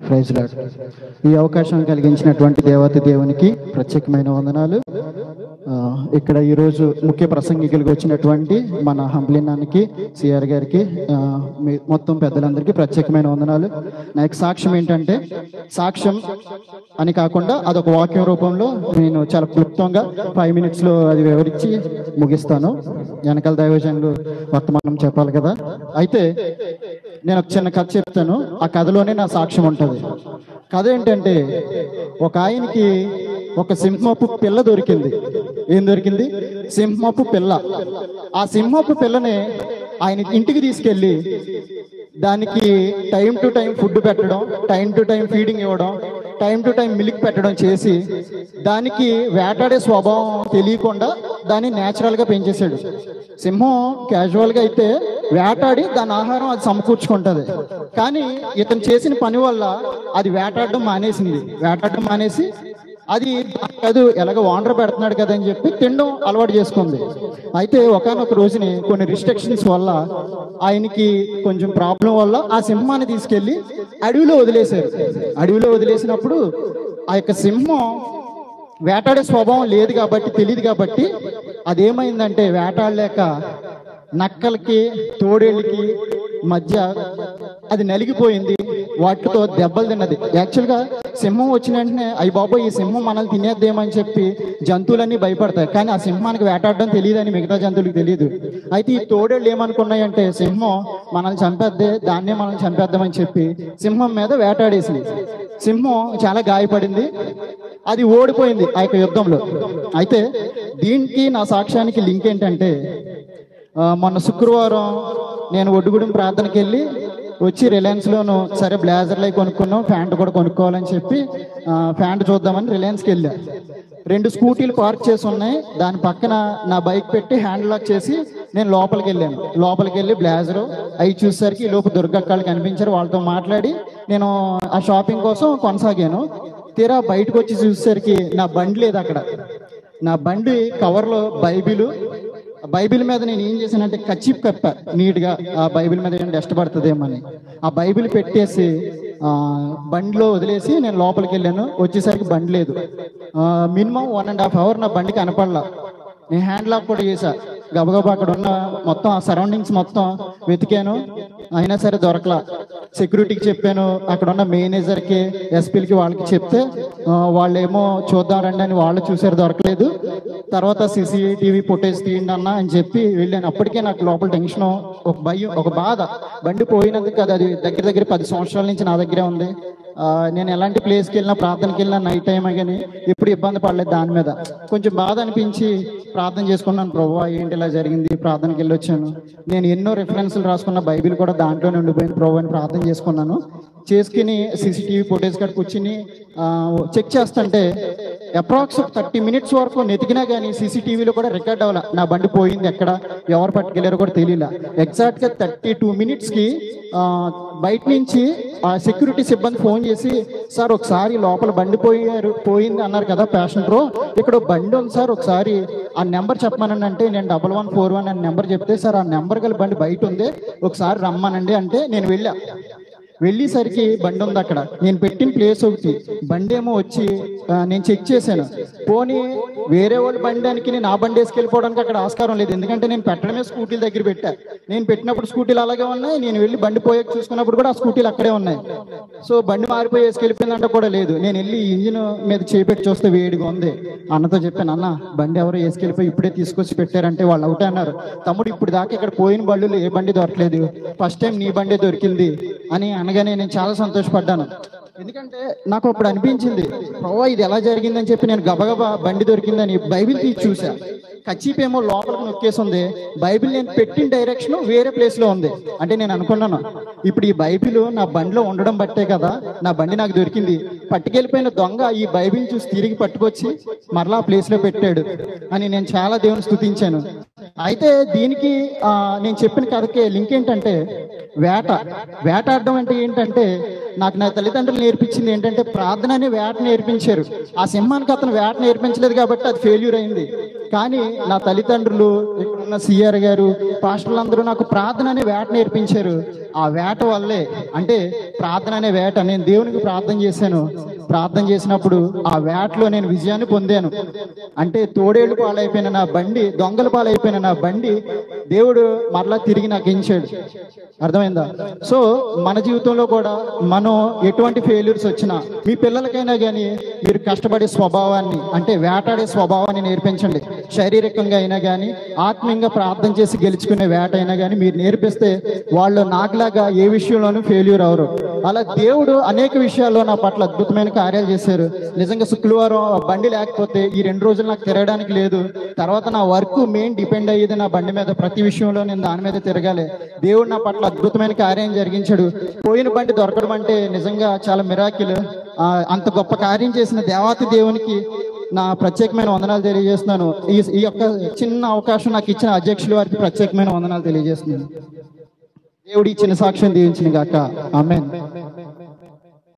praise lord ఈ అవకాశం కలిగించినటువంటి దేవతి దేవునికి ప్రత్యేకమైన వందనాలు ఆ, ఇక్కడ ఈరోజు ముఖ్య ప్రసంగికులకు వచ్చినటువంటి మన హంబ్లినానికి సిఆర్ గారికి ఆ, మీ- మొత్తం పెద్దలందరికీ ప్రత్యేకమైన వందనాలు నా యొక్క సాక్ష్యం ఏంటంటే సాక్ష్యం అని కాకుండా అదొక వాక్యం రూపంలో నేను చాలా క్లుప్తంగా ఫైవ్ మినిట్స్ లో అది వివరించి ముగిస్తాను వెనకాల దైవజనులు వర్తమానం చెప్పాలి కదా అయితే నేను ఒక చిన్న కథ చెప్తాను ఆ కథలోనే నా సాక్ష్యం ఉంటుంది కథ ఏంటంటే ఒక ఆయనకి ఒక సింహపు పిల్ల దొరికింది ఏం దొరికింది సింహపు పిల్ల ఆ సింహపు పిల్లని ఆయన ఇంటికి తీసుకెళ్ళి దానికి టైం టు టైం ఫుడ్ పెట్టడం టైం టు టైం ఫీడింగ్ ఇవ్వడం టైం టు టైం మిల్క్ పెట్టడం చేసి దానికి వేటాడే స్వభావం తెలియకుండా దాన్ని నేచురల్ గా పెంచేశాడు సింహం క్యాజువల్ గా అయితే వేటాడి దాని ఆహారం అది సమకూర్చుకుంటది కానీ ఇతను చేసిన పని వల్ల అది వేటాడడం మానేసింది వేటాడడం మానేసి అది కాదు ఎలాగ వాండర్ పెడుతున్నాడు కదా అని చెప్పి తినడం అలవాటు చేసుకుంది అయితే ఒకనొక రోజుని కొన్ని రిస్ట్రిక్షన్స్ వల్ల ఆయనకి కొంచెం ప్రాబ్లం వల్ల ఆ సింహాన్ని తీసుకెళ్లి అడవిలో వదిలేశారు అడవిలో వదిలేసినప్పుడు ఆ యొక్క సింహం వేటాడే స్వభావం లేదు కాబట్టి తెలియదు కాబట్టి అదేమైందంటే వేటాడలేక నక్కలకి తోడేళ్ళకి మధ్య అది నలిగిపోయింది వాటితో దెబ్బలు తిన్నది యాక్చువల్గా సింహం వచ్చిన వెంటనే అయ్యి బాబోయ్ ఈ సింహం మనల్ని తినేద్దేమని చెప్పి జంతువులన్నీ భయపడతాయి కానీ ఆ సింహానికి వేటాడడం తెలియదని మిగతా జంతువులకు తెలియదు అయితే ఈ తోడేళ్ళు ఏమనుకున్నాయంటే సింహం మనల్ని చంపేద్దే దాన్నే మనల్ని చంపేద్దామని చెప్పి సింహం మీద వేటాడేసింది సింహం చాలా గాయపడింది అది ఓడిపోయింది ఆ యొక్క యుద్ధంలో అయితే దీనికి నా సాక్ష్యానికి లింక్ ఏంటంటే ఆ, మొన్న శుక్రవారం నేను ఒడ్డుగూడెం ప్రార్థనకి వెళ్ళి వచ్చి రిలయన్స్ లోను సరే బ్లేజర్లు అవి కొనుక్కున్నాం ప్యాంట్ కూడా కొనుక్కోవాలని చెప్పి ఆ, ప్యాంట్ చూద్దామని రిలయన్స్కి వెళ్ళా రెండు స్కూటీలు పార్క్ చేసి ఉన్నాయి దాని పక్కన నా బైక్ పెట్టి హ్యాండ్ లాక్ చేసి నేను లోపలికి వెళ్ళాను లోపలికి వెళ్ళి బ్లేజరు అవి చూసేసరికి ఈ లోపు దుర్గక్కలు కనిపించారు వాళ్ళతో మాట్లాడి నేను ఆ షాపింగ్ కోసం కొనసాగాను తీరా బయటకు వచ్చి చూసేసరికి నా బండి లేదు అక్కడ నా బండి కవర్లో బైబిలు బైబిల్ మీద నేను ఏం చేశానంటే కచ్చిప్ కప్ప నీట్ గా ఆ బైబిల్ మీద ఏం డస్ట్ పడుతుందేమని ఆ బైబిల్ పెట్టేసి ఆ బండిలో వదిలేసి నేను లోపలికి వెళ్ళాను వచ్చేసరికి బండి లేదు minimum one and half hour నా బండి కనపడలా నేను హ్యాండ్ లాక్ కూడా చేశా గబగబా అక్కడ ఉన్న మొత్తం ఆ సరౌండింగ్స్ మొత్తం వెతికాను అయినా సరే దొరకలా సెక్యూరిటీకి చెప్పాను అక్కడ ఉన్న మేనేజర్కి ఎస్పీలకి వాళ్ళకి చెప్తే ఆ, వాళ్ళేమో చూద్దాం రండి అని వాళ్ళు చూసారు దొరకలేదు తర్వాత సీసీటీవీ ఫుటేజ్ తీయండి అన్న అని చెప్పి వెళ్ళాను అప్పటికే నాకు లోపల టెన్షన్ ఒక భయం ఒక బాధ బండి పోయినందుకు అది అది దగ్గర దగ్గర పది సంవత్సరాల నుంచి నా దగ్గరే ఉంది ఆ, నేను ఎలాంటి ప్లేస్కి వెళ్ళినా ప్రార్థనకి వెళ్ళినా నైట్ టైం కానీ ఎప్పుడు ఇబ్బంది పడలేదు దాని మీద కొంచెం బాధ అనిపించి ప్రార్థన చేసుకున్నాను ప్రభు ఏంటి ఇలా జరిగింది ప్రార్థనకి వెళ్ళి వచ్చాను నేను ఎన్నో రిఫరెన్స్లు రాసుకున్న బైబిల్ కూడా దాంట్లోనే ఉండిపోయింది ప్రభు అని ప్రార్థన చేసుకున్నాను చేసుకుని సీసీటీవీ ఫుటేజ్ కాడ కూర్చుని చెక్ చేస్తుంటే అప్రాక్స్ థర్టీ మినిట్స్ వరకు నెతికినా కానీ సీసీటీవీలో కూడా రికార్డ్ అవ్వాల నా బండి పోయింది ఎక్కడ ఎవరు పట్టుకెళ్ళారో కూడా తెలియలా ఎగ్జాక్ట్ గా థర్టీ టూ మినిట్స్ కి ఆ, బయట నుంచి ఆ సెక్యూరిటీ సిబ్బంది ఫోన్ చేసి సార్ ఒకసారి లోపల బండి పోయారు పోయింది అన్నారు కదా ప్యాషన్ ప్రో ఇక్కడ ఒక బండి ఉంది సార్ ఒకసారి ఆ నెంబర్ చెప్పమనండి అంటే నేను డబల్ వన్ ఫోర్ వన్ అని నెంబర్ చెప్తే సార్ ఆ నెంబర్ గల బండి బయట ఉంది ఒకసారి రమ్మనండి అంటే నేను వెళ్ళా వెళ్ళేసరికి బండి ఉంది అక్కడ నేను పెట్టిన ప్లేస్ ఒకటి బండి ఏమో వచ్చి ఆ, నేను చెక్ చేశాను పోనీ వేరే వాళ్ళ బండి అని నా బండి వేసుకెళ్ళిపోవడానికి అక్కడ ఆస్కారం లేదు ఎందుకంటే నేను పెట్టడమే స్కూటీల దగ్గర పెట్టా నేను పెట్టినప్పుడు స్కూటీలు అలాగే ఉన్నాయి నేను వెళ్ళి బండి పోయాక చూసుకున్నప్పుడు కూడా ఆ స్కూటీలు అక్కడే ఉన్నాయి సో బండి మారిపోయి వేసుకెళ్ళిపోయిందంటే కూడా లేదు నేను వెళ్ళి ఇంజిన్ మీద చేపెట్టి చూస్తే వేడిగా ఉంది అన్నతో చెప్పాను అన్న బండి ఎవరో వేసుకెళ్ళిపోయి ఇప్పుడే తీసుకొచ్చి పెట్టారంటే వాళ్ళు అవుట్ అన్నారు తమ్ముడు ఇప్పుడు దాకా ఇక్కడ పోయిన బళ్ళు ఏ బండి దొరకలేదు ఫస్ట్ టైం నీ బండి దొరికింది అని అనగానే నేను చాలా సంతోషపడ్డాను ఎందుకంటే నాకు అప్పుడు అనిపించింది ప్రభా ఇది ఎలా జరిగిందని చెప్పి నేను గబగబా బండి దొరికిందని బైబిల్ తీసి చూసా కచ్చిపేమో లోపలికి నొక్కేసి ఉంది బైబిల్ నేను పెట్టిన డైరెక్షన్ వేరే ప్లేస్ లో ఉంది అంటే నేను అనుకున్నాను ఇప్పుడు ఈ బైబిల్ నా బండిలో ఉండడం బట్టే కదా నా బండి నాకు దొరికింది పట్టుకెళ్ళిపోయిన దొంగ ఈ బైబిల్ చూసి తిరిగి పట్టుకొచ్చి మరలా ప్లేస్ లో పెట్టాడు అని నేను చాలా దేవుని స్తుతించాను అయితే దీనికి ఆ, నేను చెప్పిన కథకి లింక్ ఏంటంటే వేట వేటాడడం అంటే ఏంటంటే నాకు నా తల్లిదండ్రులు నేర్పించింది ఏంటంటే ప్రార్థన అనే వేట నేర్పించారు ఆ సింహానికి అతను వేట నేర్పించలేదు కాబట్టి అది ఫెయిల్యూర్ అయింది కానీ నా తల్లిదండ్రులు ఇక్కడ ఉన్న సిఆర్ గారు పాస్టర్లు అందరూ నాకు ప్రార్థన అనే వేట నేర్పించారు ఆ వేట వల్లే అంటే ప్రార్థన అనే వేట నేను దేవునికి ప్రార్థన చేశాను ప్రార్థన చేసినప్పుడు ఆ వేటలో నేను విజయాన్ని పొందాను అంటే తోడేళ్ళు పాలైపోయిన నా బండి దొంగల పాలైపోయిన నా బండి దేవుడు మరలా తిరిగి నాకు ఇచ్చాడు అర్థమైందా సో మన జీవితంలో కూడా మనం ఎటువంటి ఫెయిల్యూర్స్ వచ్చినా మీ పిల్లలకైనా కానీ మీరు కష్టపడే స్వభావాన్ని అంటే వేటాడే స్వభావాన్ని నేర్పించండి శారీరకంగా అయినా కానీ ఆత్మీయంగా ప్రార్థన చేసి గెలుచుకునే వేట అయినా కానీ మీరు నేర్పిస్తే వాళ్ళు నాకులాగా ఏ విషయంలోనూ ఫెయిల్యూర్ అవరు అలా దేవుడు అనేక విషయాల్లో నా పట్ల అద్భుతమైన కార్యాలు చేశారు నిజంగా శుక్రవారం ఆ బండి లేకపోతే ఈ రెండు రోజులు నాకు తిరగడానికి లేదు తర్వాత నా వర్క్ మెయిన్ డిపెండ్ అయ్యేది నా బండి మీద ప్రతి విషయంలో నేను దాని మీద తిరగాలి దేవుడు నా పట్ల అద్భుతమైన కార్యం జరిగించాడు పోయిన బండి దొరకడం అంటే నిజంగా చాలా మిరాకిల్ అంత గొప్ప కార్యం చేసిన దేవాతి దేవునికి నా ప్రత్యేకమైన వందనాలు తెలియజేస్తున్నాను ఈ ఈ యొక్క చిన్న అవకాశం నాకు ఇచ్చిన అధ్యక్షుల వారికి ప్రత్యేకమైన వందనాలు తెలియజేస్తున్నాను దేవుడి ఇచ్చిన సాక్ష్యం దీవించిన గాక ఆమెన్